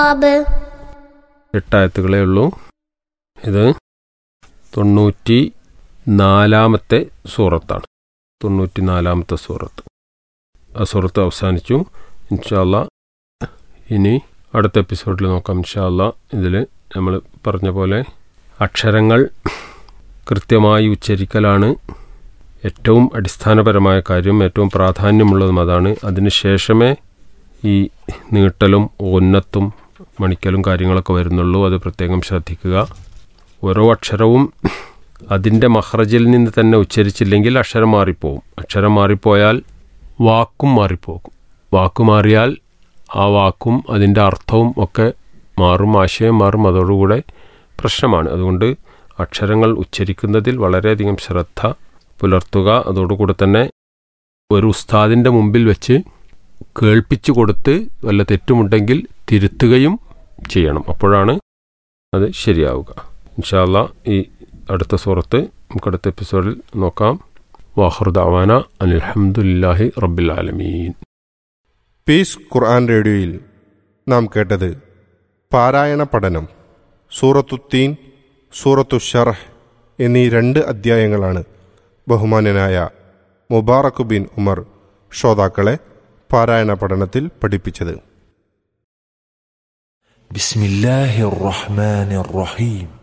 ആബ് എട്ടായത്തുകളേ ഉള്ളൂ ഇത് തൊണ്ണൂറ്റി നാലാമത്തെ സൂറത്താണ് തൊണ്ണൂറ്റി നാലാമത്തെ സൂറത്ത് ആ സൂറത്ത് അവസാനിച്ചു ഇൻഷാല്ല ഇനി അടുത്ത എപ്പിസോഡിൽ നോക്കാം ഇൻഷാല്ല ഇതിൽ നമ്മൾ പറഞ്ഞ പോലെ അക്ഷരങ്ങൾ കൃത്യമായി ഉച്ചരിക്കലാണ് ഏറ്റവും അടിസ്ഥാനപരമായ കാര്യം ഏറ്റവും പ്രാധാന്യമുള്ളതും അതാണ് അതിനുശേഷമേ ഈ നീട്ടലും ഉന്നത്തും മണിക്കലും കാര്യങ്ങളൊക്കെ വരുന്നുള്ളൂ അത് പ്രത്യേകം ശ്രദ്ധിക്കുക ഓരോ അക്ഷരവും അതിൻ്റെ മഹ്റജിൽ നിന്ന് തന്നെ ഉച്ചരിച്ചില്ലെങ്കിൽ അക്ഷരം മാറിപ്പോവും അക്ഷരം മാറിപ്പോയാൽ വാക്കും മാറിപ്പോകും വാക്ക് മാറിയാൽ ആ വാക്കും അതിൻ്റെ അർത്ഥവും ഒക്കെ മാറും ആശയം മാറും അതോടുകൂടെ പ്രശ്നമാണ് അതുകൊണ്ട് അക്ഷരങ്ങൾ ഉച്ചരിക്കുന്നതിൽ വളരെയധികം ശ്രദ്ധ പുലർത്തുക അതോടുകൂടെ തന്നെ ഒരു ഉസ്താദിൻ്റെ മുമ്പിൽ വെച്ച് കേൾപ്പിച്ചു കൊടുത്ത് വല്ല തെറ്റുമുണ്ടെങ്കിൽ തിരുത്തുകയും ചെയ്യണം അപ്പോഴാണ് അത് ശരിയാവുക ഇൻഷാല്ല ഈ അടുത്ത സുഹൃത്ത് നമുക്ക് അടുത്ത എപ്പിസോഡിൽ നോക്കാം വാഹൃദാവാന അനിൽഹമുല്ലാഹി റബ്ബിൽ ആലമീൻ പീസ് ഖുർആൻ റേഡിയോയിൽ നാം കേട്ടത് പാരായണ പഠനം സൂറത്തുത്തീൻ സൂറത്തു ഷറഹ് എന്നീ രണ്ട് അധ്യായങ്ങളാണ് ബഹുമാന്യനായ മുബാറക് ബിൻ ഉമർ ശ്രോതാക്കളെ പാരായണ പഠനത്തിൽ പഠിപ്പിച്ചത് بسم الله الرحمن الرحيم